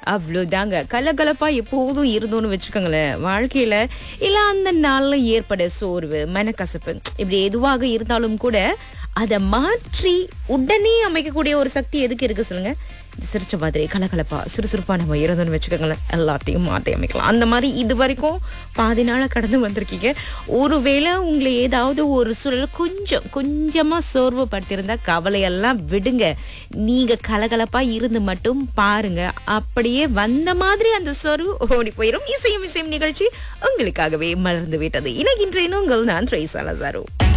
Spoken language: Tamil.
அவ்வளவுதாங்க கலகலப்பா எப்போதும் இருந்தோம்னு வச்சுக்கோங்களேன் வாழ்க்கையில இல்ல அந்த நாள்ல ஏற்பட சோர்வு மனக்கசப்பு இப்படி எதுவாக இருந்தாலும் கூட அதை மாற்றி உடனே அமைக்கக்கூடிய ஒரு சக்தி எதுக்கு இருக்கு சொல்லுங்க இது சிரிச்ச மாதிரி கலகலப்பா சுறுசுறுப்பா நம்ம இருந்தோம்னு வச்சுக்கோங்களேன் எல்லாத்தையும் மாற்றி அமைக்கலாம் அந்த மாதிரி இது வரைக்கும் பாதி நாள கடந்து வந்திருக்கீங்க ஒருவேளை உங்களை ஏதாவது ஒரு சூழல் கொஞ்சம் கொஞ்சமா சோர்வு படுத்திருந்தா கவலையெல்லாம் விடுங்க நீங்க கலகலப்பா இருந்து மட்டும் பாருங்க அப்படியே வந்த மாதிரி அந்த சோர்வு ஓடி போயிடும் இசையும் இசையும் நிகழ்ச்சி உங்களுக்காகவே மலர்ந்து விட்டது இணைகின்றேன் உங்கள் நான் ட்ரேசா லசாரோ